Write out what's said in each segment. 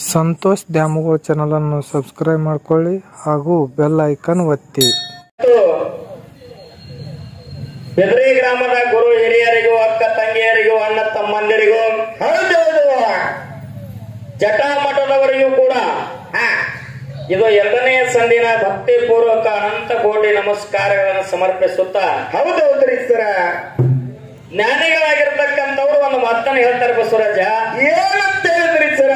ಸಂತೋಷ್ ದ್ಯಾಮವ್ವ ಚಾನಲನ್ನು ಸಬ್ಸ್ಕ್ರೈಬ್ ಮಾಡ್ಕೊಳ್ಳಿ ಹಾಗೂ ಬೆಲ್ ಐಕನ್ ಒತ್ತಿ ಮತ್ತು ಬೆದರಿ ಗ್ರಾಮದ ಗುರು ಹಿರಿಯರಿಗೂ ಅಕ್ಕ ತಂಗಿಯರಿಗೂ ಅಣ್ಣ ತಮ್ಮಂದಿರಿಗೂ ಹೌದೌದು ಜಟಾಮಠದವರಿಗೂ ಕೂಡ ಹಾ, ಇದು ಎರಡನೆಯ ಸಂದಿನ ಭಕ್ತಿ ಪೂರ್ವಕ ಅನಂತ ಕೋಟಿ ನಮಸ್ಕಾರಗಳನ್ನು ಸಮರ್ಪಿಸುತ್ತಾ ಹೌದೌದ್ರಿ ಸರ ಜ್ಞಾನಿಗಳಾಗಿರ್ತಕ್ಕಂಥವ್ರು ಒಂದು ಮಾತನ್ನು ಹೇಳ್ತಾರೆ ಬಸವರಾಜ ಏನಂತ ಹೇಳಿದ್ರಿ ಸರ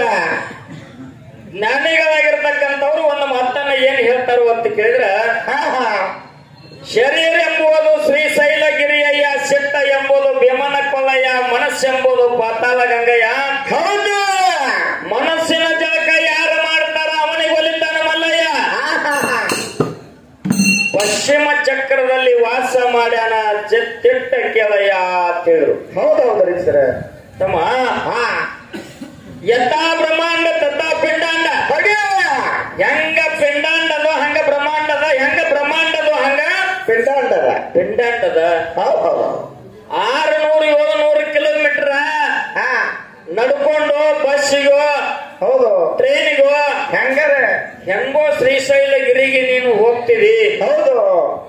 ಜ್ಞಾನಿಗಳಾಗಿರ್ತಕ್ಕಂಥವ್ರು ಒಂದು ಮಾತನ್ನ ಏನ್ ಹೇಳ್ತಾರೋ ಅಂತ ಕೇಳಿದ್ರ ಹಾ ಹಾ ಶರೀರ ಎಂಬುದು ಶ್ರೀಶೈಲಗಿರಿಯಯ್ಯ ಸಿಟ್ಟ ಎಂಬುದು ಭೀಮನ ಕೊಳ್ಳಯ್ಯ ಮನಸ್ಸೆಂಬುದು ಪಾತಾಳ ಗಂಗಯ್ಯ ಹೌದು ಮನಸ್ಸಿನ ಜಳಕ ಯಾರು ಮಾಡ್ತಾರ ಅವನಿಗೆ ಒಲಿತಾನ ಮಲ್ಲಯ್ಯ ಹಾ, ಹಾ, ಹಾ. ಪಶ್ಚಿಮ ಚಕ್ರದಲ್ಲಿ ವಾಸ ಮಾಡ್ಯಾನ ಚಿತ್ತಿಟ್ಟ ಕೇಳಯ್ಯ ಅಂತ ಹೇಳಿದ್ರು ಹೌದೌದ್ರಿ ಸರ ತಮ್ಮ ಹಾ ಯಥಾ ಬ್ರಹ್ಮಾಂಡ ತಥಾ ಪಿಂಡಾಂಡ ಹೊಗೆ ಹೆಂಗ ಪಿಂಡಾಂಡದು ಹಂಗ ಬ್ರಹ್ಮಾಂಡದ ಹೆಂಗ ಬ್ರಹ್ಮಾಂಡದು ಹಂಗ ಪಿಂಡಾಂಡದ ಪಿಂಡಾಂಡದ ಹೌದು ಹೌದು ಆರುನೂರು ಏಳುನೂರು ಕಿಲೋಮೀಟರ್ ಹಾ ನಡ್ಕೊಂಡು ಬಸ್ಸಿಗೋ ಹೌದು ಟ್ರೈನಿಗೋ ಹೆಂಗಾರೆ ಹೆಂಗೋ ಶ್ರೀಶೈಲಗಿರಿಗೆ ನೀನು ಹೋಗ್ತಿದಿ ಹೌದು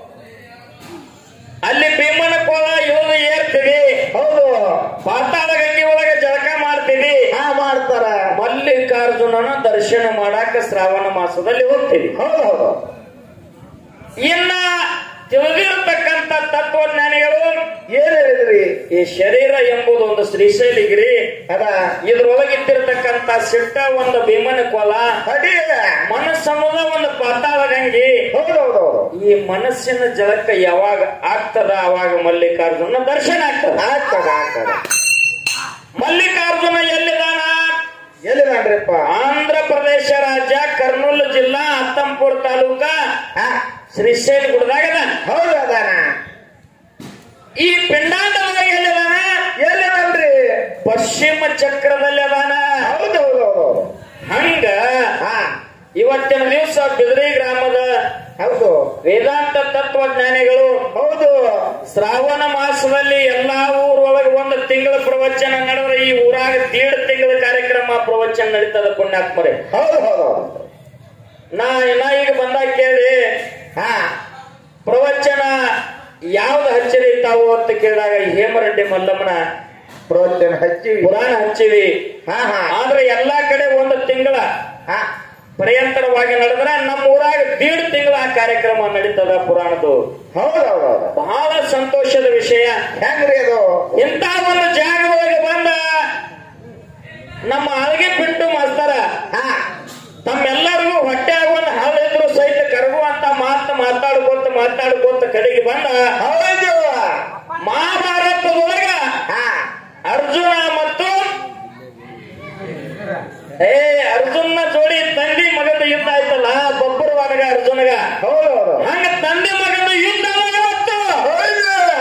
ಅಲ್ಲಿ ಭೀಮನ ಕೋಲ ಇಳಿದು ಏರ್ತಿದಿ ಹೌದು ಪಾತಾಳ ಗಂಗೆ ಒಳಗೆ ಜಳಕ ಮಾಡ್ತಿದಿ ಹಾ ಮಾಡ್ತಾರ ಮಲ್ಲಿಕಾರ್ಜುನನ ದರ್ಶನ ಮಾಡಾಕ ಶ್ರಾವಣ ಮಾಸದಲ್ಲಿ ಹೋಗ್ತಿದಿ ಹೌದು ಹೌದು ಇನ್ನ ತಿಳಿದಿರತಕ್ಕಂತ ತತ್ವಜ್ಞಾನಿಗಳು ಏನ್ ಹೇಳಿದ್ರಿ ಈ ಶರೀರ ಎಂಬುದು ಒಂದು ಶ್ರೀಶೈಲಗಿರಿ ಅದ ಇದ್ರೊಳಗಿದ್ದಿರತಕ್ಕಂತ ಸಿಟ್ಟ ಒಂದು ಭೀಮನ ಕೋಲ ಹೊಡಿ ಮನಸ್ಸನ್ನೋದ ಒಂದು ಪಾತಾಳ ಗಂಗಿ ಹೌದು ಹೌದು ಹೌದು ಈ ಮನಸ್ಸಿನ ಜಳಕ ಯಾವಾಗ ಆಗ್ತದ ಅವಾಗ ಮಲ್ಲಿಕಾರ್ಜುನ ದರ್ಶನ ಆಗ್ತದ ಆಗ್ತದ ಆಗ್ತದ ಮಲ್ಲಿಕಾರ್ಜುನ ಎಲ್ಲಿದಾನ ಎಲ್ಲಿದಾನ್ರಿಪ್ಪ ಆಂಧ್ರ ಪ್ರದೇಶ ರಾಜ್ಯ ಕರ್ನೂಲು ಜಿಲ್ಲಾ ಅತ್ತಂಪುರ ತಾಲೂಕ ಹಾ ಶ್ರೀಶೈಲ ಗುಡ್ದಾಗದ ಹೌದು ಅದಾನ ಈ ಪಿಂಡಾಂಡದಾಗ ಎಲ್ಲಿದಾನ ಎಲ್ಲಿದಾನ್ರಿ ಪಶ್ಚಿಮ ಚಕ್ರದಲ್ಲಿ ಅದಾನ ಹೌದು ಹೌದು ಹೌದು ಹಂಗ ಹಾ ಇವತ್ತಿನ ದಿವಸ ಬಿದ್ರಿ ಗ್ರಾಮದ ಹೌದು ವೇದಾಂತ ತತ್ವಜ್ಞಾನಿಗಳು ಹೌದು ಶ್ರಾವಣ ಮಾಸದಲ್ಲಿ ಎಲ್ಲಾ ಊರೊಳಗೆ ಒಂದು ತಿಂಗಳ ಪ್ರವಚನ ನಡೆದ್ರೆ ಈ ಊರಾಗ ದೀಡ್ ತಿಂಗಳ ಕಾರ್ಯಕ್ರಮ ಪ್ರವಚನ ನಡೀತದ ಪುಣ್ಯಾತ್ಮರೇ ಹೌದು ಹೌದು ಹೌದು ನಾ ನಾ ಈಗ ಬಂದಾಗ ಕೇಳಿ ಹಾ ಪ್ರವಚನ ಯಾವ್ದು ಹಚ್ಚಿರಿ ತಾವು ಅಂತ ಕೇಳಿದಾಗ ಹೇಮರೆಡ್ಡಿ ಮಲ್ಲಮ್ಮನ ಪ್ರವಚನ ಹಚ್ಚಿ ಪುರಾಣ ಹಚ್ಚಿವಿ ಹಾ ಹಾ ಆದ್ರೆ ಎಲ್ಲಾ ಕಡೆ ಒಂದು ತಿಂಗಳ ಹಾ ಪರ್ಯಂತರವಾಗಿ ನಡೆದ್ರೆ ನಮ್ಮ ಊರಾಗ ದೀಡ್ ತಿಂಗಳ ಆ ಕಾರ್ಯಕ್ರಮ ನಡೀತದ ಪುರಾಣದ್ದು ಹೌದು ಹೌದು ಹೌದು ಬಹಳ ಸಂತೋಷದ ವಿಷಯ ಹೆಂಗ್ರಿ ಅದು ಇಂಥ ಒಂದು ಜಾಗದೊಳಗೆ ಬಂದ ನಮ್ಮ ಆಳ್ಗೆ ಪಿಂಟು ಮಾಸ್ತರ ಹಾ ತಮ್ಮೆಲ್ಲರಿಗೂ ಹೊಟ್ಟೆ ಒಂದು ಹಾಲಿದ್ರು ಸಹಿತ ಕರಗುವಂತ ಮಾತು ಮಾತಾಡ್ಕೊಂತ ಮಾತಾಡ್ಕೊಂತ ಕಡೆಗೆ ಬಂದ ಹೌದು ಮಹಾಭಾರತದೊಳಗ ಹಾ ಅರ್ಜುನ ಮತ್ತು ಏ ಅರ್ಜುನ ಜೋಡಿ ತಂದಿ ಮಗದ ಯುದ್ಧ ಆಯ್ತಲ್ಲ ಬಬ್ಬರು ವಾನಗ ಅರ್ಜುನಗ ಹೌದು ಹೌದು ಹಂಗ ತಂದೆ ಮಗದ ಯುದ್ಧ ಮತ್ತು ಹೌದು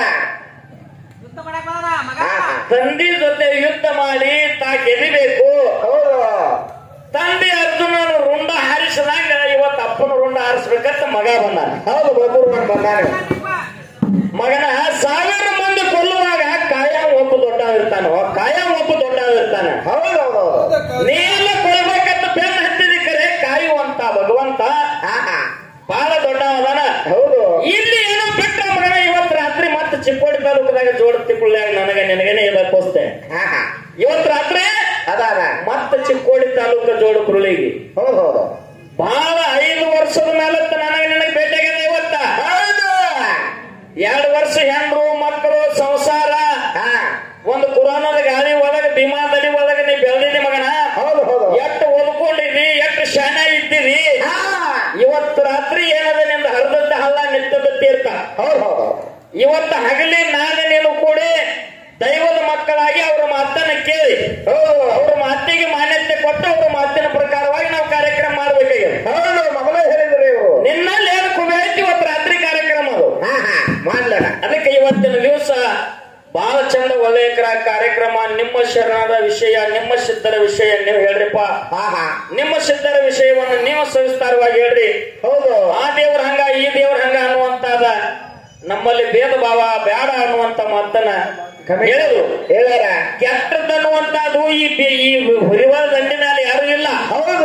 ಹಾ ಹಾ ತಂದಿ ಜೊತೆ ಯುದ್ಧ ಮಾಡಿ ತಾ ಗೆದಿಬೇಕು ಹೌದು ತಂದೆ ಅರ್ಜುನನ ರುಂಡ ಹಾರಿಸಿದಂಗ ಇವತ್ತು ಅಪ್ಪನ ರುಂಡ ಹಾರಿಸ್ಬೇಕಂತ ಮಗ ಬಂದ ಹೌದು ಬಬ್ಬರು ಬಂದಾನೆ ಮಗನ ಸಾವಿರ ಮಂದಿ ಕೊಲ್ಲುವಾಗ ಕಾಯಂ ಒಬ್ಬ ದೊಡ್ಡ ಇರ್ತಾನ ಕಾಯಂ ಒಬ್ಬ ದೊಡ್ಡ ಇರ್ತಾನ ಹೌದು ಹೌದು ಹೌದು ನೀ ಎಲ್ಲ ಕೊಡ್ಬೇಕಂತ ಬೆನ್ನ ಹತ್ತಿದಿ ಕರೆ ಕಾಯುವಂತ ಭಗವಂತ ಹಾ ಹಾ ಬಹಳ ದೊಡ್ಡ ಅದಾನ ಹೌದು ಇಲ್ಲಿ ಏನೋ ಬಿಟ್ಟ ಮಗನ ಇವತ್ತು ರಾತ್ರಿ ಮತ್ತೆ ಚಿಕ್ಕೋಡಿ ತಾಲೂಕದಾಗ ಜೋಡ ತಿಳ್ಕೊಳ್ಳಾಗ ನನಗೆ ನಿನಗೇನೆ ಇದಕ್ಕೋಸ್ತೆ ಹಾ ಹಾ ಇವತ್ತು ರಾತ್ರಿ ಅದಾನ ಮತ್ತೆ ಚಿಕ್ಕೋಡಿ ತಾಲೂಕ ಜೋಡ ಕುರುಳಿಗೆ ಹೌದು ಹೌದು ಬಹಳ ಐದು ವರ್ಷದ ಮೇಲೆ ನನಗೆ ನಿನಗೆ ಭೇಟಿಯಾಗಿದೆ ಇವತ್ತ ಹೌದು ಎರಡು ವರ್ಷ ಹೆಂಡ್ರು ಮಕ್ಕಳು ಸಂಸಾರ ಹಾ ಒಂದು ಕುರಾನದ ಗಾಳಿ ಒಳಗೆ ಭೀಮಾದಲಿ ಒಳಗೆ ನೀ ಬೆಳೆದಿದ್ದಿ ಮಗನ ಹೌದು ಹೌದು ಎಷ್ಟು ಓದ್ಕೊಂಡಿದ್ದಿ ಎಷ್ಟು ಶಾಣ ಇದ್ದೀರಿ ಹಾ ಇವತ್ತು ರಾತ್ರಿ ಏನದ ನಿಂದ ಹರಿದದ್ದ ಹಳ್ಳ ನಿಂತದ ತೀರ್ಥ ಹೌದು ಹೌದು ಇವತ್ತು ಹಗಲಿ ನಾನು ನೀನು ಕೂಡಿ ದೈವದ ಮಕ್ಕಳಾಗಿ ಅವರ ಮಾತನ್ನ ಕೇಳಿ ಹೌದು ಅವರ ಮಾತಿಗೆ ಮಾನ್ಯತೆ ಕೊಟ್ಟು ಅವರ ಮಾತಿನ ಪ್ರಕಾರವಾಗಿ ನಾವು ಕಾರ್ಯಕ್ರಮ ಮಾಡ್ಬೇಕಾಗಿದೆ ಹೌದು ಮೊದಲೇ ಹೇಳಿದ್ರಿ ಇವರು ನಿನ್ನಲ್ಲಿ ಏನು ಕುಬೆ ಐತಿ ಇವತ್ತು ರಾತ್ರಿ ಕಾರ್ಯಕ್ರಮ ಅದು ಹಾ ಹಾ ಮಾಡ್ಲಣ ಅದಕ್ಕೆ ಇವತ್ತಿನ ದಿವಸ ಬಹಳ ಚಂದ ಒಳ್ಳೆಯ ಕ್ರ- ಕಾರ್ಯಕ್ರಮ ನಿಮ್ಮ ಶರಣದ ವಿಷಯ ನಿಮ್ಮ ಸಿದ್ಧರ ವಿಷಯ ನೀವು ಹೇಳ್ರಿಪ್ಪ ಹಾ ಹಾ ನಿಮ್ಮ ಸಿದ್ಧರ ವಿಷಯವನ್ನು ನೀವು ಸವಿಸ್ತಾರವಾಗಿ ಹೇಳ್ರಿ ಹೌದು ಆ ದೇವ್ರ ಹಂಗ ಈ ದೇವ್ರ ಹಂಗ ಅನ್ನುವಂತಾದ ನಮ್ಮಲ್ಲಿ ಭೇದ ಭಾವ ಬೇಡ ಅನ್ನುವಂತ ಮಾತನ್ನ ಹೇಳಿದ್ರು ಹೇಳ್ಯಾರ ಕೆಟ್ಟದ್ದನ್ನುವಂತದ್ದು ಈ ಬೆ- ಈ ಹುರಿವಾಳ ದಂಡಿ ಮೇಲೆ ಯಾರು ಇಲ್ಲ ಹೌದು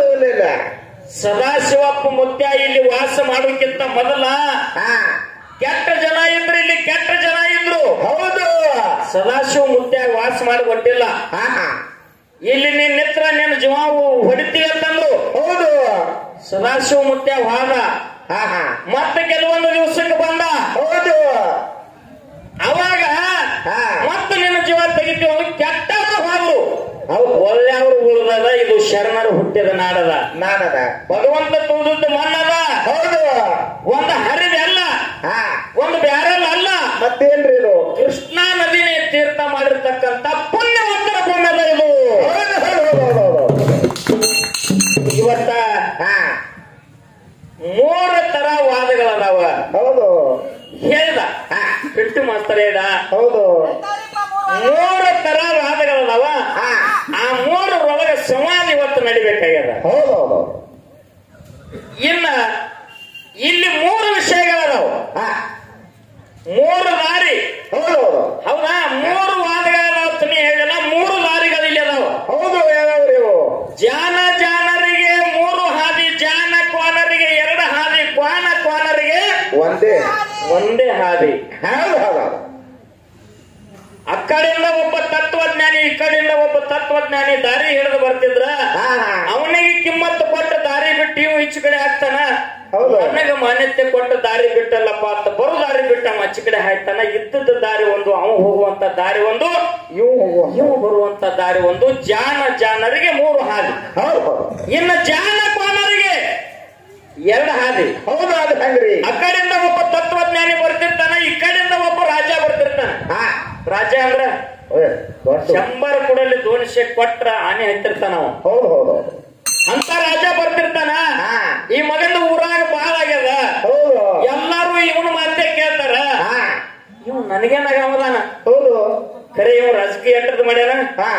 ಸದಾಶಿವಪ್ಪ ಮುತ್ಯ ಇಲ್ಲಿ ವಾಸ ಮಾಡೋಕ್ಕಿಂತ ಮೊದಲ ಹಾ ಕೆಟ್ಟ ಜನ ಇದ್ರು ಇಲ್ಲಿ ಕೆಟ್ಟ ಜನ ಇದ್ರು ಹೌದು ಸದಾಶಿವ ಮುತ್ಯ ವಾಸ ಮಾಡಿ ಕೊಟ್ಟಿಲ್ಲ ಹಾ ಹಾ ಇಲ್ಲಿ ನಿನ್ ನಿತ್ರ ನಿನ್ನ ಜೀವಾವು ಹೊಡಿತೀವಿ ಅಂತಂದ್ರು ಹೌದು ಸದಾಶಿವ ಮುತ್ಯ ವಾದ ಹಾ ಹಾ ಮತ್ತೆ ಕೆಲವೊಂದು ದಿವಸಕ್ಕೆ ಬಂದ ಹೌದು ಅವಾಗ ಹಾ. ಮತ್ತೆ ನಿನ್ನ ಜೀವ ತೆಗಿತೀವಿ ಕೆಟ್ಟವರು ಹೋದ್ರು ಹೌದು ಒಳ್ಳೆಯವರು ಉಳಿದದ ಇದು ಶರಣರು ಹುಟ್ಟಿದ ನಾಡದ ನಾನದ ಭಗವಂತ ತುಳಿದದ್ದು ಮಣ್ಣದ ಹೌದು ಒಂದು ಹರಿದ ಅಲ್ಲ ಹಾ ಒಂದು ಬ್ಯಾರಲ್ ಅಲ್ಲ ಮತ್ತೇನ್ರಿ ಇದು ಕೃಷ್ಣಾ ನದಿನೇ ತೀರ್ಥ ಮಾಡಿರ್ತಕ್ಕಂಥ ಪುಣ್ಯವಂತರ ಭೂಮ್ಯದ ಇದು ಹೌದು ಹೌದು ಹೌದು ಹೌದು ಇವತ್ತ ಹಾ ಮೂರು ತರ ವಾದಗಳದಾವ ಹೌದು ಹೇಳ್ದ ಹಾ ಬಿಟ್ಟು ಮಾಸ್ತರ್ ಹೇಳ್ದ ಹೌದು ಮೂರು ತರ ವಾದಗಳದಾವ ಹಾ ಆ ಮೂರರೊಳಗೆ ಸಂವಾದ ಇವತ್ತು ನಡಿಬೇಕಾಗ್ಯದ ಹೌದು ಹೌದು ಇನ್ನ ಇಲ್ಲಿ ಮೂರು ವಿಷಯಗಳದಾವ ಹಾ ಮೂರು ದಾರಿ ಹೌದು ಹೌದು ಹೌದಾ ಮೂರು ವಾದಗಳದಾವ ನೀ ಹೇಳಿಲ್ಲ ಮೂರು ದಾರಿಗಳು ಇಲ್ಲಿ ಅದಾವ ಹೌದು ಯಾವ್ಯಾವ್ರಿ ಇವು ಜಾನ ಜಾನರಿಗೆ ಮೂರು ಹಾದಿ ಜಾನ ಕ್ವಾನರಿಗೆ ಎರಡು ಹಾದಿ ಕ್ವಾನ ಕ್ವಾನರಿಗೆ ಒಂದೇ ಒಂದೇ ಹಾದಿ ಹೌದು ಹೌದು ಹೌದು ಆ ಕಡೆಯಿಂದ ಒಬ್ಬ ತತ್ವಜ್ಞಾನಿ ಈ ಕಡೆಯಿಂದ ಒಬ್ಬ ತತ್ವಜ್ಞಾನಿ ದಾರಿ ಹಿಡಿದು ಬರ್ತಿದ್ರ ಹಾ ಹಾ ಅವನಿಗೆ ಕಿಮ್ಮತ್ತು ಕೊಟ್ಟು ದಾರಿ ಬಿಟ್ಟು ಇವು ಈಚೆ ಕಡೆ ಹಾಕ್ತಾನ ಹೌದು. ನನಗೆ ಮಾನ್ಯತೆ ಕೊಟ್ಟು ದಾರಿ ಬಿಟ್ಟಲ್ಲಪ್ಪ ಅಂತ ಬರೋ ದಾರಿ ಬಿಟ್ಟ ಅವ ಆಚೆ ಕಡೆ ಹಾಕ್ತಾನ ಇದ್ದದ ದಾರಿ ಒಂದು ಅವ ಹೋಗುವಂತ ದಾರಿ ಒಂದು ಇವು ಹೋಗುವ ಇವು ಬರುವಂತ ದಾರಿ ಒಂದು ಜಾನ ಜಾನರಿಗೆ ಮೂರು ಹಾದಿ ಹೌದು ಹೌದು ಇನ್ನು ಜಾನ ಕ್ವಾನರಿಗೆ ಎರಡು ಹಾದಿ ಹೌದು ಅದು ಹಂಗ್ರಿ ಆ ಕಡೆಯಿಂದ ಒಬ್ಬ ತತ್ವಜ್ಞಾನಿ ಬರ್ತಿರ್ತಾನ ಈ ಕಡೆಯಿಂದ ಒಬ್ಬ ರಾಜ ಬರ್ತಿರ್ತಾನ ಹಾ ರಾಜ ಅಂದ್ರ ಏ, ದೊಡ್ಡ ಶಂಬರ್ ಕುಡಲಿ ದೋನ್ಶೆ ಕೊಟ್ರ ಆನೆ ಹತ್ತಿರ್ತಾನ ಅವ ಹೌದು ಹೌದು ಹೌದು ಅಂತ ರಾಜ ಬರ್ತಿರ್ತಾನ ಹಾ. ಈ ಮಗಂದ ಊರಾಗ ಬಾಳ ಆಗ್ಯದ ಹೌದು ಎಲ್ಲಾರು ಇವನ ಮಾತೆ ಕೇಳ್ತಾರ ಹಾ ಇವ್ ನನಗೇನಾಗವದಾನ ಹೌದು ಖರೆ ಇವ್ ರಾಜಕೀಯ ಎಟ್ಟದ್ ಮಾಡ್ಯಾನ ಹಾ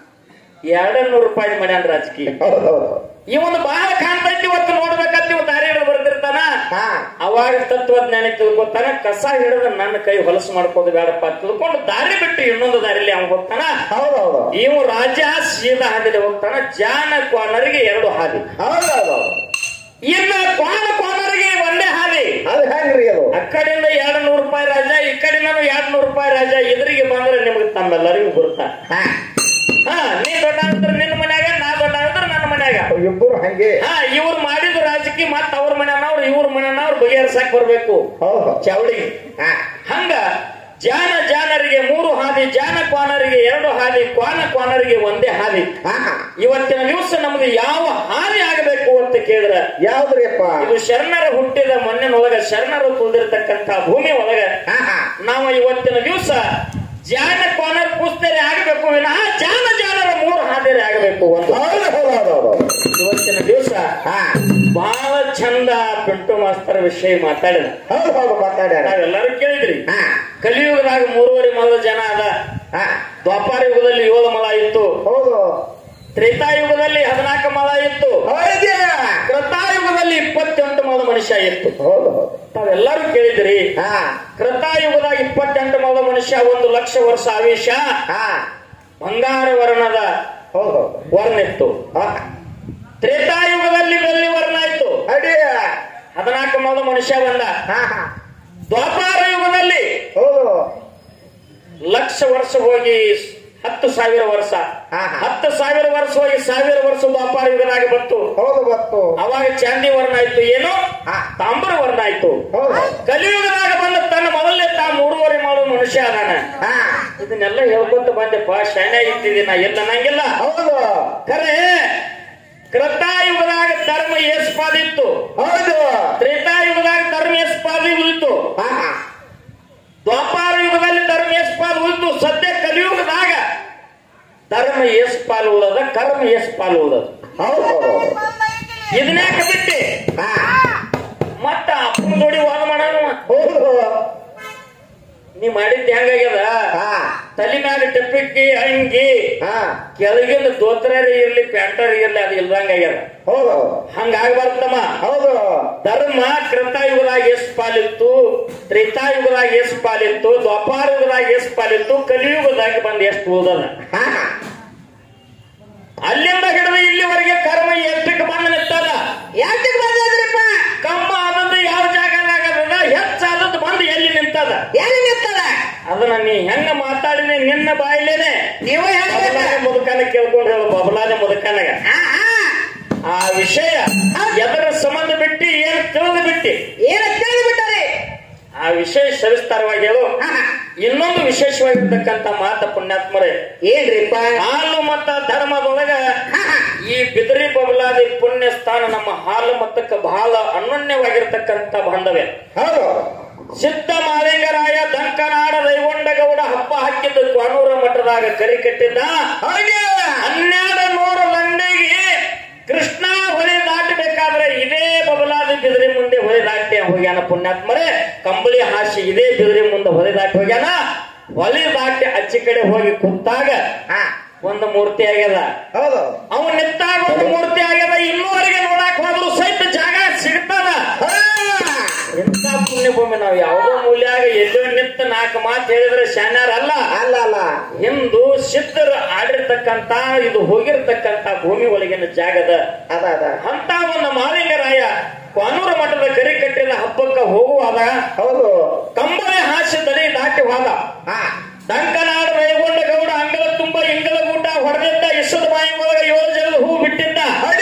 ಎರಡ ನೂರು ರೂಪಾಯಿ ಮಾಡ್ಯಾನ ರಾಜಕೀಯ ಹೌದು ಹೌದು ಇವನು ಬಹಳ ಕಾಣ್ತೈತಿ ಇವತ್ತು ನೋಡ್ಬೇಕಂತ ಇವ್ ದಾರಿ ಹಿಡಿದು ಬರ್ತಿರ್ತಾನ ಹಾ ಅವಾಗ ತತ್ವಜ್ಞಾನಿ ತಿಳ್ಕೊತಾನ ಕಸ ಹಿಡಿದು ನನ್ನ ಕೈ ಹೊಲಸು ಮಾಡ್ಕೋದು ಬೇಡಪ್ಪ ಅಂತ ತಿಳ್ಕೊಂಡು ದಾರಿ ಬಿಟ್ಟು ಇನ್ನೊಂದು ದಾರಿಲಿ ಅವ್ನು ಹೋಗ್ತಾನ ಹೌದು ಹೌದು ಇವು ರಾಜ ಸೀದಾ ಹಾದಿಲಿ ಹೋಗ್ತಾನ ಜಾನ ಕ್ವಾನರಿಗೆ ಎರಡು ಹಾದಿ ಹೌದು ಹೌದು ಇನ್ನು ಕ್ವಾನ ಕ್ವಾನರಿಗೆ ಒಂದೇ ಹಾದಿ ಅದು ಹೆಂಗ್ರಿ ಅದು ಆ ಕಡೆಯಿಂದ ಎರಡು ನೂರು ರೂಪಾಯಿ ರಾಜ ಈ ಕಡೆಯಿಂದ ಎರಡು ನೂರು ರೂಪಾಯಿ ರಾಜ ಎದುರಿಗೆ ಬಂದ್ರೆ ನಿಮ್ಗೆ ತಮ್ಮೆಲ್ಲರಿಗೂ ಗುರುತ ಹಾ ಹಾ ನೀ ದೊಡ್ಡ ಅಂದ್ರೆ ನಿನ್ನ ಮನ್ಯಾಗ ನಾ ದೊಡ್ಡ ಅಂದ್ರೆ ನನ್ನ ಮನ್ಯಾಗ ಇಬ್ಬರು ಹಂಗೆ ಹಾ ಇವ್ರು ಮಾಡಿದ ರಾಜಕೀಯ ಮತ್ತ ಅವ್ರ ಮನೆಯವ್ರು ಇವ್ರ ಮನೆಯವ್ರು ಬಗೆಹರಿಸಕ್ ಬರ್ಬೇಕು ಹೌದು ಚವಳಿಗೆ ಹಾ ಹಂಗ ಜಾನ ಜಾನರಿಗೆ ಮೂರು ಹಾದಿ ಜಾನ ಕ್ವಾನರಿಗೆ ಎರಡು ಹಾದಿ ಕ್ವಾನ ಕ್ವಾನರಿಗೆ ಒಂದೇ ಹಾದಿ ಹಾ ಇವತ್ತಿನ ದಿವಸ ನಮ್ದು ಯಾವ ಹಾದಿ ಆಗಬೇಕು ಅಂತ ಕೇಳಿದ್ರ ಯಾವ್ದ್ರಿ ಅಪ್ಪ ಇದು ಶರಣರ ಹುಟ್ಟಿದ ಮಣ್ಣಿನೊಳಗ ಶರಣರು ತುಳಿದಿರ್ತಕ್ಕಂಥ ಭೂಮಿ ಒಳಗ ಹಾ ಹಾ ನಾವು ಇವತ್ತಿನ ದಿವಸ ಜಾನ ಕ್ವಾನರ್ ಪುಸ್ತರೆ ಆಗಬೇಕು ವಿನಃ ಜಾನ ಜಾನರ ಮೂರು ಹಾದಿರೆ ಆಗಬೇಕು ಒಂದು ಹೌದು ಹೌದು ಹೌದು ಹೌದು ಇವತ್ತಿನ ದಿವಸ ಹಾ ಬಹಳ ಚಂದ ಪಿಂಟು ಮಾಸ್ತರ್ ವಿಷಯ ಮಾತಾಡಿದ ಹೌದು ಹೌದು ಮಾತಾಡ್ಯಾರ ನಾವೆಲ್ಲರೂ ಕೇಳಿದ್ರಿ ಹಾ ಕಲಿಯುಗದಾಗ ಮೂರುವರೆ ಮಲದ ಜನ ಅದ ಹಾ ದ್ವಾಪಾರ ಯುಗದಲ್ಲಿ ಏಳು ಮಲ ಇತ್ತು ಹೌದು ತ್ರೇತಾಯುಗದಲ್ಲಿ ಹದಿನಾಲ್ಕು ಮಲ ಇತ್ತು ಹೌದು ಕೃತಾಯುಗದಲ್ಲಿ ಇಪ್ಪತ್ತೆಂಟು ಮಲದ ಮನುಷ್ಯ ಇತ್ತು ಹೌದು ಹೌದು ತಾವೆಲ್ಲರೂ ಕೇಳಿದ್ರಿ ಹಾ ಕೃತಾಯುಗದಾಗ ಇಪ್ಪತ್ತೆಂಟು ಮಲದ ಮನುಷ್ಯ ಒಂದು ಲಕ್ಷ ವರ್ಷ ಆವೇಶ ಹಾ ಬಂಗಾರ ವರ್ಣದ ಹೌದು ಹೌದು ವರ್ಣ ಇತ್ತು ಹಾ ತ್ರೇತಾಯುಗದಲ್ಲಿ ಬೆಳ್ಳಿ ವರ್ಣ ಇತ್ತು ಅಡಿ ಹದಿನಾಲ್ಕು ಮಲದ ಮನುಷ್ಯ ಬಂದ ಹಾ ಹಾ ದ್ವಾಪಾರ ಯುಗದಲ್ಲಿ ಹೌದು ಲಕ್ಷ ವರ್ಷ ಹೋಗಿ ಹತ್ತು ಸಾವಿರ ವರ್ಷ ಹಾ, ಹಾ. ಹತ್ತು ಸಾವಿರ ವರ್ಷ ಹೋಗಿ ಸಾವಿರ ವರ್ಷ ದ್ವಾಪಾರ ಯುಗದಾಗ ಬಂತು ಹೌದು ಗೊತ್ತು ಅವಾಗ ಚಾಂದಿ ವರ್ಣ ಆಯ್ತು ಏನು ಹಾ. ತಾಮ್ರ ವರ್ಣ ಆಯ್ತು ಹೌದು ಕಲಿಯುಗದಾಗ ಬಂದ ತನ್ನ ಮೊದಲೇ ತಾ ಮೂರುವರೆ ಮಾಡೋ ಮನುಷ್ಯ ಅದಾನ ಹಾ ಇದನ್ನೆಲ್ಲ ಹೇಳ್ಕೊಂತ ಬಂದೆಪ್ಪ ಶಾನೆ ಇಟ್ಟಿದ್ದೀನಿ ನಾ ಎಲ್ಲ ನಂಗಿಲ್ಲ ಹೌದು ಖರೆ ಕೃತಾಯುಗದಾಗ ಧರ್ಮ ಏಸ್ಪಾದಿತ್ತು ಹೌದು ತ್ರೇತಾಯುಗದಾಗ ಧರ್ಮ ಏಸ್ಪಾದಿ ಉಳಿತು ಹಾ ಹಾ ದ್ವಾಪಾರ ಯುಗದಲ್ಲಿ ಧರ್ಮ ಏಸ್ಪಾಲ್ ಉಳಿತು ಸದ್ಯ ಕಲಿಯುಗದಾಗ ಧರ್ಮ ಏಸ್ಪಾಲ್ ಉಳದ ಕರ್ಮ ಏಸ್ಪಾಲ್ ಉಳದ ಹೌದು ಹೌದು ಹೌದು ಇದನ್ಯಾಕ ಬಿಟ್ಟಿ ಹಾ ಮತ್ತ ಅಪ್ಪನ ಜೋಡಿ ವಾದ ಮಾಡೋಣ ಹೌದು ನೀ ಮಾಡಿದ್ದ ಹೆಂಗಾಗ್ಯದ ಹಾ ತಲೆ ಮ್ಯಾಗ ಟೆಪ್ಪಿಕ್ಕಿ ಅಂಗಿ ಹಾ ಕೆಳಗಿಂದ ದೋತ್ರರ ಇರ್ಲಿ ಪ್ಯಾಂಟರ್ ಇರ್ಲಿ ಅದು ಇಲ್ದಂಗಾಗ್ಯದ ಹೌದು ಹೌದು ಹಂಗಾಗ್ಬಾರ್ದಮ್ಮ ಹೌದು ಧರ್ಮ ಕೃತಾಯುಗದಾಗ ಎಷ್ಟು ಪಾಲಿತ್ತು ತ್ರೇತಾಯುಗದಾಗ ಎಷ್ಟು ಪಾಲಿತ್ತು ದ್ವಾಪಾರ ಯುಗದಾಗ ಎಷ್ಟು ಪಾಲಿತ್ತು ಕಲಿಯುಗದಾಗ ಬಂದು ಎಷ್ಟು ಉಳ್ದದ ಹಾ ಹಾ ಅಲ್ಲಿಂದ ಹಿಡಿದು ಇಲ್ಲಿವರೆಗೆ ಕರ್ಮ ಎಷ್ಟಕ್ಕೆ ಬಂದು ನಿಂತದ ಯಾಕೆ ನೀ ಹೆಂಗ ಮಾತಾಡಿದೆ ನಿನ್ನ ಬಾಯಿಲೇನೆ ನೀವು ಹೆಂಗ್ ಬಬಲಾದಿ ಮುದುಕನ ಕೇಳ್ಕೊಂಡು ಹೇಳು ಬಬಲಾದಿ ಮುದುಕನಗ ಆ, ಆ, ಆ ವಿಷಯ ಎದರ ಸಂಬಂಧ ಬಿಟ್ಟು ಏನ್ ತಿಳಿದು ಬಿಟ್ಟಿ ಏನ ತಿಳಿದು ಬಿಟ್ಟರೆ ಆ ವಿಷಯ ಸವಿಸ್ತಾರವಾಗಿ ಹೇಳು ಇನ್ನೊಂದು ವಿಶೇಷವಾಗಿರ್ತಕ್ಕಂಥ ಮಾತ ಪುಣ್ಯಾತ್ಮರೇ ಏನ್ರಿಪ್ಪ ಹಾಲು ಮತ್ತ ಧರ್ಮದೊಳಗ ಈ ಬಿದರಿ ಬಬಲಾದಿ ಪುಣ್ಯ ಸ್ಥಾನ ನಮ್ಮ ಹಾಲು ಮತ್ತಕ್ಕ ಬಹಳ ಅನನ್ಯವಾಗಿರ್ತಕ್ಕಂಥ ಬಾಂಧವ್ಯ ಹೌದು ಸಿದ್ಧ ಮಾಲಿಂಗರಾಯ ದಂಕನಾಡ ದೈಗೊಂಡಗೌಡ ಹಬ್ಬ ಹಾಕಿದ್ದು ಕ್ವಾನೂರ ಮಠದಾಗ ಕರಿ ಕಟ್ಟಿದ್ದ ಹನ್ನೆರಡು ನೂರು ದಂಡಿಗೆ ಕೃಷ್ಣ ಹೊಳೆ ದಾಟಬೇಕಾದ್ರೆ ಇದೇ ಬಬಲಾದಿ ಬಿದಿರಿ ಮುಂದೆ ಹೊಳೆ ದಾಟಿ ಹೋಗ್ಯಾನ ಪುಣ್ಯಾತ್ಮರೇ ಕಂಬಳಿ ಹಾಸಿ ಇದೇ ಬಿದಿರಿ ಮುಂದೆ ಹೊಳೆ ದಾಟಿ ಹೋಗ್ಯಾನ ಹೊಳೆ ದಾಟಿ ಅಚ್ಚಿ ಕಡೆ ಹೋಗಿ ಕುಂತಾಗ ಹಾ ಒಂದು ಮೂರ್ತಿ ಆಗ್ಯದ ಹೌದು ಅವನ್ ನಿಂತಾಗ ಒಂದು ಮೂರ್ತಿ ಆಗ್ಯದ ಇನ್ನೂವರೆಗೆ ನೋಡಕ್ ಹೋದ್ರು ಸಹಿತ ಜಾಗ ಸಿಗ್ತದ ಇಂಥ ಪುಣ್ಯ ಭೂಮಿ ನಾವು ಯಾವುದೋ ಮೂಲ್ಯಾಗ ಎಲ್ಲೋ ನಿಂತ ನಾಲ್ಕು ಮಾತು ಹೇಳಿದ್ರೆ ಶಾನ್ಯಾರ ಅಲ್ಲ ಅಲ್ಲ ಅಲ್ಲ ಎಂದು ಸಿದ್ಧರು ಆಡಿರ್ತಕ್ಕಂತ ಇದು ಹೋಗಿರ್ತಕ್ಕಂತ ಭೂಮಿ ಒಳಗಿನ ಜಾಗದ ಅದ ಅದ ಅಂತ ಒಂದು ಮಾಲಿಂಗರಾಯ ಕಾನೂರು ಮಠದ ಕರಿ ಕಟ್ಟಿದ ಹಬ್ಬಕ್ಕ ಹೋಗುವಾಗ ಹೌದು ಕಂಬಳಿ ಹಾಸಿ ದಡಿ ದಾಟಿ ಹೋದ ಹಾ ದಂಕನಾಡ ರೈಗೊಂಡ ಗೌಡ ಅಂಗಲ ತುಂಬ ಇಂಗಲ ಊಟ ಹೊಡೆದಿದ್ದ ಇಸದ ಬಾಯಿ ಒಳಗ ಏಳು ಜನದ ಹೂ ಬಿಟ್ಟಿದ್ದ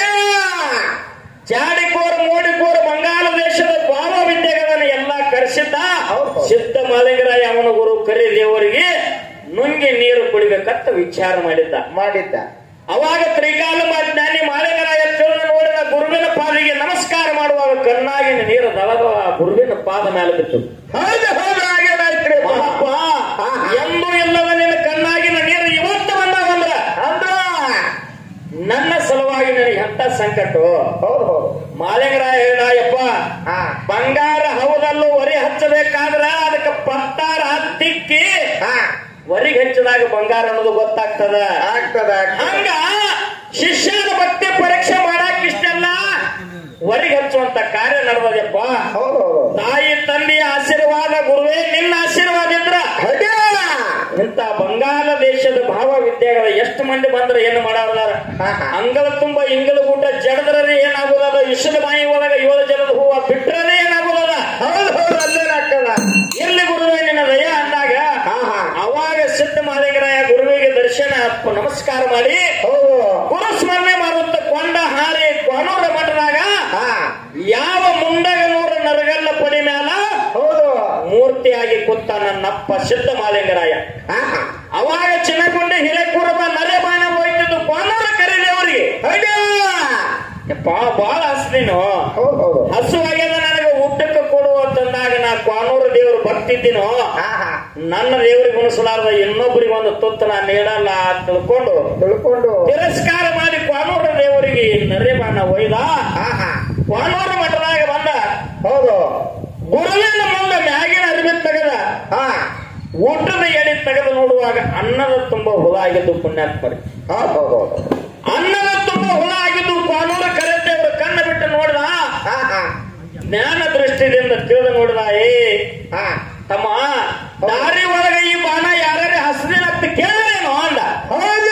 ಜಾಡಿಕೋರ ಮೋಡಿಕೋರ ಬಂಗಾಳ ದೇಶದ ಬಾವ ವಿದ್ಯೆಗಳನ್ನ ಎಲ್ಲಾ ಕರೆಸಿದ್ದ ಹೌದು. ಸಿದ್ಧ ಮಾಲಿಂಗರಾಯ ಅವನ ಗುರು ಕರಿ ದೇವರಿಗೆ ನುಂಗಿ ನೀರು ಕುಡಿಬೇಕಂತ ವಿಚಾರ ಮಾಡಿದ್ದ ಮಾಡಿದ್ದ ಅವಾಗ ತ್ರಿಕಾಲ ಜ್ಞಾನಿ ಮಾಲಿಂಗರಾಯ ತಿಳಿದು ನೋಡಿದ ಗುರುವಿನ ಪಾದಿಗೆ ನಮಸ್ಕಾರ ಮಾಡುವಾಗ ಕಣ್ಣಾಗಿನ ನೀರು ದಳದ ಗುರುವಿನ ಪಾದ ಮೇಲೆ ಬಿತ್ತು ಹೌದು ಹೌದು ಹಾಗೇನಾಯ್ತ್ರಿ ಮಹಪ್ಪ ಎಂದೂ ಇಲ್ಲದ ನಿನ್ನ ಕಣ್ಣಾಗಿನ ನೀರು ಇವತ್ತು ಬಂದಾವಂದ್ರ ಅಂದ್ರ ನನ್ನ ಸಲುವಾಗಿ ನನಗೆ ಎಂತ ಸಂಕಟ ಹೌದು ಹೌದು ಮಾಲಿಂಗರಾಯ ಹೇಳಯಪ್ಪ ಹಾ ಬಂಗಾರ ಹೌದಲ್ಲೂ ವರಿ ಹಚ್ಚಬೇಕಾದ್ರ ಅದಕ್ಕೆ ಪತ್ತಾರ ತಿಕ್ಕಿ ಹಾ ವರಿಗೆ ಹಚ್ಚಿದಾಗ ಬಂಗಾರ ಅನ್ನೋದು ಗೊತ್ತಾಗ್ತದ ಆಗ್ತದ ಆಗ್ತದ ಹಂಗ ಶಿಷ್ಯನ ಭಕ್ತಿ ಪರೀಕ್ಷೆ ಮಾಡಕ್ ಇಷ್ಟೆಲ್ಲ ವರಿಗೆ ಹಚ್ಚುವಂತ ಕಾರ್ಯ ನಡೆದದಪ್ಪ ಹೌದು ಹೌದು ತಾಯಿ ತಂದೆಯ ಆಶೀರ್ವಾದ ಗುರುವೇ ನಿನ್ನ ಆಶೀರ್ವಾದ ಇದ್ರ ಹೌದು. ಇಂತ ಬಂಗಾಳ ದೇಶದ ಭಾವ ವಿದ್ಯೆಗಳ ಎಷ್ಟು ಮಂದಿ ಬಂದ್ರೆ ಏನು ಮಾಡಾರ್ದಾರ ಹಾ, ಹಾ. ಅಂಗಳ ತುಂಬ ಇಂಗಳ ಊಟ ಜಡದ್ರದೇ ಏನಾಗುದದ ವಿಷದ ಬಾಯಿ ಒಳಗ ಏಳು ಜನದ ಹೂವ ಬಿಟ್ರದೇ ಏನಾಗುದದ ಹೌದು ಹೌದು ಅಲ್ಲೇನಾಗ್ತದ ಎಲ್ಲಿ ಗುರುವೇ ನಿನ್ನ ದಯ ಅಂದಾಗ ಹಾ ಹಾ ಅವಾಗ ಸಿದ್ಧ ಮಾಲಿಂಗರಾಯ ಗುರುವಿಗೆ ದರ್ಶನ ಅಪ್ಪ ನಮಸ್ಕಾರ ಮಾಡಿ ಹೌದು ಗುರು ಸ್ಮರಣೆ ಮಾಡುತ್ತ ಕೊಂಡ ಹಾರಿ ಕೊನೂರ ಮಠದಾಗ ಹಾ ಯಾವ ಮುಂಡಗನೂರ ನರಗಲ್ಲ ಪಡಿ ಮ್ಯಾಲ ಹೌದು ಮೂರ್ತಿಯಾಗಿ ಕೂತ ನನ್ನಪ್ಪ ಸಿದ್ಧ ಮಾಲಿಂಗರಾಯ ಹಾ ಹಾ ಅವಾಗ ಚಿನ್ನಗುಂಡಿ ಹಿರೇಕೂರಬ ನರೆಬಾಣ ಹೋಯ್ತಿದ್ದು ಕೊನೂರ ಕರೀದೇವರಿಗೆ ಯಪ್ಪ ಬಾಳ ಹಸ್ದೀನು ಹೌದು ಹೌದು ಹಸುವಾಗ್ಯದ ನನಗೆ ಊಟಕ್ಕೆ ಕೊಡು ಅಂತಂದಾಗ ನಾ ಕ್ವಾನೂರು ದೇವರು ಬರ್ತಿದ್ದೀನೋ ಹಾ ಹಾ ನನ್ನ ದೇವರಿಗೆ ಉಣಿಸಲಾರ್ದ ಇನ್ನೊಬ್ಬರಿಗೆ ಒಂದು ತುತ್ತ ನಾ ನೀಡಲ್ಲ ಅಂತ ತಿಳ್ಕೊಂಡು ತಿಳ್ಕೊಂಡು ತಿರಸ್ಕಾರ ಮಾಡಿ ಕ್ವಾನೂರು ದೇವರಿಗೆ ನರೇಬಾಣ ಒಯ್ದ ಹಾ ಹಾ ಕ್ವಾನೂರು ಮಠದಾಗ ಬಂದ ಹೌದು ಗುರುವಿನ ಮುಂದೆ ಮ್ಯಾಗಿನ ಅರಿವಿ ತೆಗೆದ ಹಾ ಊಟದ ಎಡೆ ತೆಗೆದು ನೋಡುವಾಗ ಅನ್ನದ ತುಂಬ ಹುಳ ಆಗಿದ್ದು ಪುಣ್ಯಾತ್ಮರಿ ಹೌದು ಹೌದು ಹೌದು ಅನ್ನದ ತುಂಬ ಹುಳ ಆಗಿದ್ದು ಕ್ವಾನೂರು ಕರೆದೇವರು ಕಣ್ಣ ಬಿಟ್ಟು ನೋಡಿದ ಹಾ ಹಾ ಜ್ಞಾನ ದೃಷ್ಟಿಯಿಂದ ತಿಳಿದು ನೋಡಿದ ಏ ಹಾ ತಮ್ಮ ದಾರಿ ಒಳಗ ಈ ಬಾಣ ಯಾರ್ಯಾರು ಹಸದಿನ ಅಂತ ಕೇಳೇನು ಅಂದ ಹೌದು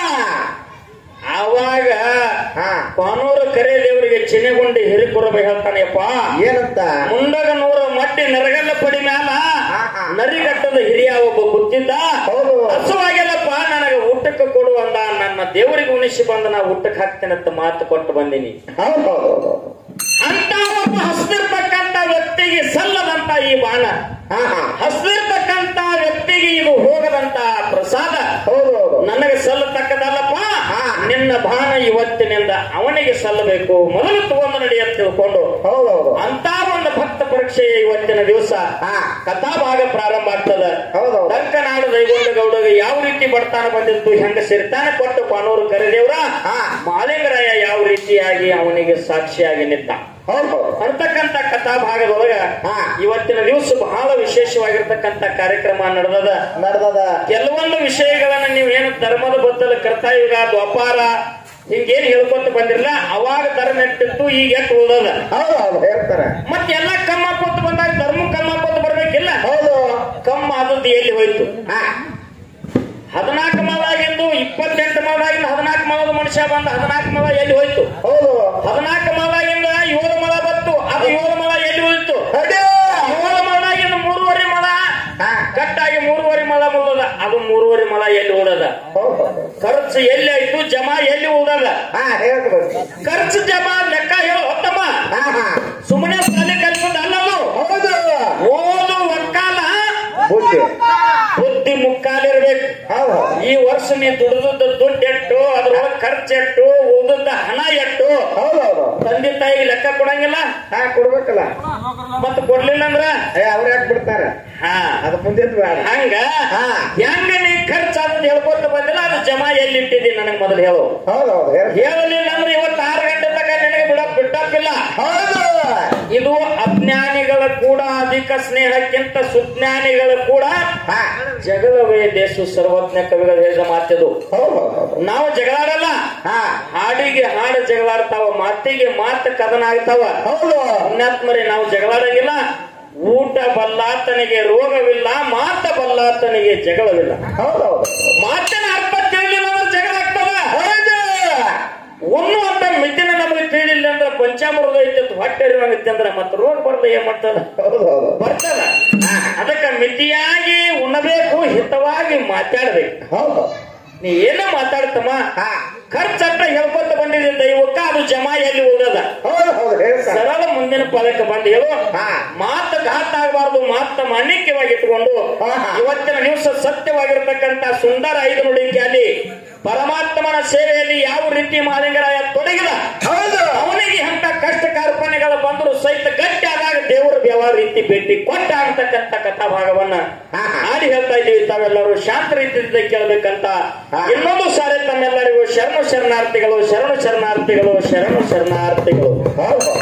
ಆವಾಗ ಹಾ ಕಾನೂರು ಕರೆ ದೇವರಿಗೆ ಚಿನೆಗುಂಡಿ ಹಿರಿಪುರಬ ಹೇಳ್ತಾನೆಯಪ್ಪ ಏನಂತ ಮುಂಡಗ ನೂರ ಮಟ್ಟಿ ನರಗಲ್ಲ ಪಡಿ ಮ್ಯಾಲ ಹಾ, ಹಾ. ನರಿಗಟ್ಟದ ಹಿರಿಯ ಒಬ್ಬ ಗೊತ್ತಿದ್ದ ಹೌದು. ಹಸುವಾಗಿಲ್ಲಪ್ಪ ನನಗೆ ಊಟಕ್ಕೆ ಕೊಡು ಅಂದ ನನ್ನ ದೇವರಿಗೆ ಉಣಿಸಿ ಬಂದ ನಾ ಊಟಕ್ಕೆ ಹಾಕ್ತೇನಂತ ಮಾತು ಕೊಟ್ಟು ಬಂದಿನಿ ಹೌದು ಹೌದು ಹೌದು ಹೌದು ಅಂತ ಒಬ್ಬ ಹಸ್ದಿರ್ತಕ್ಕಂತ ವ್ಯಕ್ತಿಗೆ ಸಲ್ಲದಂತ ಈ ಬಾಣ ಹಾ ಹಾ ಹಸ್ದಿರ್ತಕ್ಕಂತ ವ್ಯಕ್ತಿಗೆ ಇದು ಹೋಗದಂತ ಪ್ರಸಾದ ಹೌದು ಹೌದು ನನಗೆ ಸಲ್ಲತಕ್ಕದಲ್ಲಪ್ಪ ಹಾ. ನಿನ್ನ ಬಾಣ ಇವತ್ತಿನಿಂದ ಅವನಿಗೆ ಸಲ್ಲಬೇಕು ಮೊದಲು ತಗೊಂಡು ನಡಿ ಅಂತ ತಿಳ್ಕೊಂಡು ಹೌದು ಹೌದು ಅಂತ ಒಂದು ಭಕ್ತ ಪರೀಕ್ಷೆ ಇವತ್ತಿನ ದಿವಸ ಹಾ ಕಥಾಭಾಗ ಪ್ರಾರಂಭ ಆಗ್ತದ ಹೌದು ದಂಕನಾಡು ದೈಗೊಂಡ ಗೌಡಗೆ ಯಾವ ರೀತಿ ಬಡತಾನ ಬಂದಿತ್ತು ಹೆಂಗ ಸಿರಿತಾನ ಕೊಟ್ಟು ಕಾನೂರು ಕರೆದೇವ್ರ ಹಾ. ಮಾಲಿಂಗರಾಯ ಯಾವ ರೀತಿಯಾಗಿ ಅವನಿಗೆ ಸಾಕ್ಷಿಯಾಗಿ ನಿಂತ ಹೌದು ಹೌದು ಅಂತಕ್ಕಂತ ಕಥಾಭಾಗದೊಳಗ ಹಾ. ಇವತ್ತಿನ ದಿವಸ ಬಹಳ ವಿಶೇಷವಾಗಿರ್ತಕ್ಕಂತ ಕಾರ್ಯಕ್ರಮ ನಡೆದದ ನಡೆದದ ಕೆಲವೊಂದು ವಿಷಯಗಳನ್ನ ನೀವು ಏನು ಧರ್ಮದ ಬದ್ದಲ ಕರ್ತಾಯುಗ ದ್ವಾಪಾರ ಹಿಂಗೇನ್ ಹೇಳ್ಕೊಂತ ಬಂದಿರಲ್ಲ ಅವಾಗ ಧರ್ಮ ಎಷ್ಟಿತ್ತು ಈಗ ಎಷ್ಟು ಉಳ್ದದ ಹೌದು ಹೌದು ಹೇಳ್ತಾರೆ ಮತ್ತೆ ಎಲ್ಲ ಕಮ್ಮ ಹಾಕೋತ ಬಂದಾಗ ಧರ್ಮ ಕಮ್ಮ ಹಾಕೋತ ಬರ್ಬೇಕಿಲ್ಲ ಹೌದು ಕಮ್ಮ ಆದದ್ದು ಎಲ್ಲಿ ಹೋಯ್ತು ಹಾ ಹದಿನಾಲ್ಕು ಮಲಾಗಿಂದು ಇಪ್ಪತ್ತೆಂಟು ಮಲಾಗಿಂದ ಹದಿನಾಲ್ಕು ಮಲದ ಮನುಷ್ಯ ಬಂದ ಹದಿನಾಲ್ಕು ಮಲ ಎಲ್ಲಿ ಹೋಯ್ತು ಹೌದು ಹದಿನಾಲ್ಕು ಮಲಾಗಿಂದ ಏಳು ಮಲ ಬತ್ತು ಅದು ಏಳು ಮಲ ಎಲ್ಲಿ ಹೋಯ್ತು ಅದೇ ಏಳು ಮಲಾಗಿಂದ ಮೂರುವರೆ ಮಲ ಹಾ ಕಟ್ಟಾಗಿ ಮೂರುವರೆ ಮಲ ಖರ್ಚು ಎಲ್ಲಿ ಆಯ್ತು ಜಮಾ ಎಲ್ಲಿ ಉಳ್ದದ ಹಾ ಹೇಳ್ಬೇಕು ಖರ್ಚು ಜಮಾ ಲೆಕ್ಕ ಹೇಳು ಹೊತ್ತಮ್ಮ ಹಾ ಹಾ ಸುಮ್ಮನೆ ಸಾಲಿ ಕಲ್ಪದ ಅಲ್ಲದು ಹೌದು ಓದು ಒಕ್ಕಾಲ ಬುದ್ಧಿ ಬುದ್ಧಿ ಮುಕ್ಕಾಲಿರ್ಬೇಕು ಹೌದು ಈ ವರ್ಷ ನೀ ದುಡಿದದ ದುಡ್ಡು ಎಟ್ಟು ಅದ್ರೊಳಗೆ ಖರ್ಚು ಎಟ್ಟು ಉಳಿದದ್ದ ಹಣ ಎಟ್ಟು ಹೌದು ಹೌದು ತಂದೆ ತಾಯಿಗೆ ಲೆಕ್ಕ ಕೊಡಂಗಿಲ್ಲ ಹಾ ಕೊಡ್ಬೇಕಲ್ಲ ಮತ್ತ ಕೊಡ್ಲಿಲ್ಲ ಅಂದ್ರ ಏ ಅವ್ರು ಯಾಕೆ ಬಿಡ್ತಾರ ಹಾ ಅದು ಮುಂದೆ ಬೇಡ ಹಂಗ ಹಾ. ಹೆಂಗ ನೀ ಖರ್ಚು ಅಂತ ಹೇಳ್ಕೊತ ಬಂದಿಲ್ಲ ಅದು ಜಮಾ ಎಲ್ಲಿ ಇಟ್ಟಿದ್ದೀನಿ ನನಗೆ ಮೊದಲು ಹೇಳು ಹೌದು ಹೌದು ಹೇಳ್- ಹೇಳಲಿಲ್ಲ ಅಂದ್ರೆ ಇವತ್ತು ಆರು ಗಂಟೆ ತನಕ ನಿನಗೆ ಬಿಡಕ್ ಬಿಟ್ಟಪ್ಪಿಲ್ಲ ಹೌದು ಇದು ಅಜ್ಞಾನಿಗಳ ಕೂಡ ಅಧಿಕ ಸ್ನೇಹಕ್ಕಿಂತ ಸುಜ್ಞಾನಿಗಳ ಕೂಡ ಹಾ ಜಗಳವೇ ದೇಶು ಸರ್ವಜ್ಞ ಕವಿಗಳು ಹೇಳಿದ ಮಾತಿದು ಹೌದು ಹೌದು ನಾವು ಜಗಳಾಡಲ್ಲ ಹಾ ಹಾಡಿಗೆ ಹಾಡು ಜಗಳಾಡ್ತಾವ ಮಾತಿಗೆ ಮಾತು ಕದನ ಆಗ್ತಾವ ಹೌದು ಪುಣ್ಯಾತ್ಮರಿ ನಾವು ಜಗಳಾಡಂಗಿಲ್ಲ ಊಟ ಬಲ್ಲಾತನಿಗೆ ರೋಗವಿಲ್ಲ ಮಾತ ಬಲ್ಲಾತನಿಗೆ ಜಗಳವಿಲ್ಲ ಹೌದು ಹೌದು ಮಾತಿನ ಅರ್ಥ ತಿಳಿಲಿಲ್ಲ ಅಂದ್ರೆ ಜಗಳ ಆಗ್ತದ ಹೌದು ಒಂದು ಅಂತ ಮಿತಿನ ನಮಗೆ ತಿಳಿಲಿಲ್ಲ ಅಂದ್ರೆ ಪಂಚಾಮೃತ ಐತೆ ಹೊಟ್ಟೆ ಎರಿವಾಗೈತೆ ಅಂದ್ರೆ ಮತ್ತೆ ರೋಗ ಬರ್ದ ಏನ್ ಮಾಡ್ತದ ಹೌದು ಹೌದು ಬರ್ತದ ಅದಕ್ಕೆ ಮಿತಿಯಾಗಿ ಉಣ್ಣಬೇಕು ಹಿತವಾಗಿ ಮಾತಾಡ್ಬೇಕು ಹೌದು ನೀ ಏನೋ ಮಾತಾಡ್ತಮ್ಮ ಹಾ ಖರ್ಚಟ್ಟ ಹೇಳ್ಕೊತ ಬಂದಿದ್ದ ದೈವಕ್ಕ ಅದು ಜಮಾ ಎಲ್ಲಿ ಹೋಗದ ಹೌದು ಹೌದು ಹೇಳ್ತಾರೆ ಸರಳ ಮುಂದಿನ ಪದಕ್ಕೆ ಬಂದು ಹೇಳು ಹಾ. ಮಾತ ಘಾತ ಆಗಬಾರ್ದು ಮಾತ ಮಾಣಿಕ್ಯವಾಗಿ ಇಟ್ಕೊಂಡು ಹಾ, ಹಾ. ಇವತ್ತಿನ ದಿವಸ ಸತ್ಯವಾಗಿರ್ತಕ್ಕಂತ ಸುಂದರ ಐದು ನುಡಿಕೆಯಲ್ಲಿ ಪರಮಾತ್ಮನ ಸೇವೆಯಲ್ಲಿ ಯಾವ ರೀತಿ ಮಹಾಲಿಂಗರಾಯ ತೊಡಗಿದ ಹೌದು ಅವನಿಗೆ ಅಂತ ಕಷ್ಟ ಕಾರ್ಪಣ್ಯಗಳು ಬಂದರು ಸಹಿತ ಗಟ್ಟಿ ಆದಾಗ ದೇವರ ವ್ಯವಹಾರ ರೀತಿ ಭೇಟಿ ಕೊಟ್ಟ ಅಂತಕ್ಕಂಥ ಕಥಾ ಭಾಗವನ್ನ ಹಾ, ಹಾ. ಹಾಡಿ ಹೇಳ್ತಾ ಇದ್ದೀವಿ ತಾವೆಲ್ಲರೂ ಶಾಂತ ರೀತಿಯಿಂದ ಕೇಳಬೇಕಂತ ಹಾ. ಇನ್ನೊಂದು ಸಾರಿ ತಮ್ಮೆಲ್ಲರಿಗೂ ಶರಣು ಶರಣಾರ್ಥಿಗಳು ಶರಣು ಶರಣಾರ್ಥಿಗಳು ಶರಣು ಶರಣಾರ್ಥಿಗಳು ಹೌದು